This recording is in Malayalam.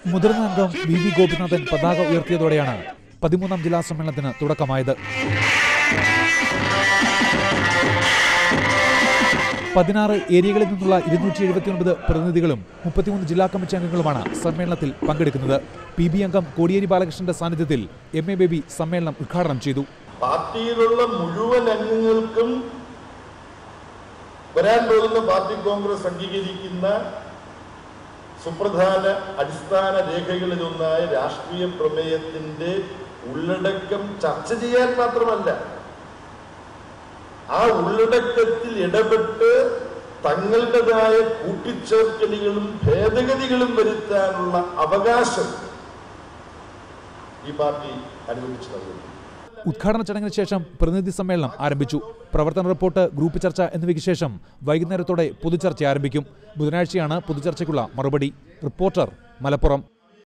മുതിർന്ന അംഗം വി വി ഗോപിനാഥൻ പതാക ഉയർത്തിയതോടെയാണ് പതിമൂന്നാം ജില്ലാ സമ്മേളനത്തിന് തുടക്കമായത് പതിനാറ് ഏരിയകളിൽ നിന്നുള്ള ഇരുന്നൂറ്റി എഴുപത്തിയൊൻപത് പ്രതിനിധികളും മുപ്പത്തിമൂന്ന് ജില്ലാ കമ്മിറ്റി അംഗങ്ങളുമാണ് സമ്മേളനത്തിൽ പങ്കെടുക്കുന്നത് പി ബി അംഗം കോടിയേരി ബാലകൃഷ്ണന്റെ സാന്നിധ്യത്തിൽ എം എ ബേബി സമ്മേളനം ഉദ്ഘാടനം ചെയ്തു പാർട്ടിയിലുള്ള മുഴുവൻ അംഗങ്ങൾക്കും വരാൻ പോകുന്ന പാർട്ടി കോൺഗ്രസ് അംഗീകരിക്കുന്ന സുപ്രധാന അടിസ്ഥാന രേഖകളിലൊന്നായ രാഷ്ട്രീയ പ്രമേയത്തിന്റെ ഉള്ളടക്കം ചർച്ച ചെയ്യാൻ മാത്രമല്ല ആ ഉള്ളടക്കത്തിൽ ഇടപെട്ട് തങ്ങളുടേതായ കൂട്ടിച്ചേർക്കലുകളും ഭേദഗതികളും വരുത്താനുള്ള അവകാശം ഈ പാർട്ടി അനുവദിച്ചു നൽകുന്നു ഉദ്ഘാടന ചടങ്ങിന് ശേഷം പ്രതിനിധി സമ്മേളനം ആരംഭിച്ചു പ്രവർത്തന റിപ്പോർട്ട് ഗ്രൂപ്പ് ചർച്ച എന്നിവയ്ക്ക് ശേഷം വൈകുന്നേരത്തോടെ പൊതുചർച്ച ആരംഭിക്കും ബുധനാഴ്ചയാണ് പൊതുചർച്ചയ്ക്കുള്ള മറുപടി റിപ്പോർട്ടർ മലപ്പുറം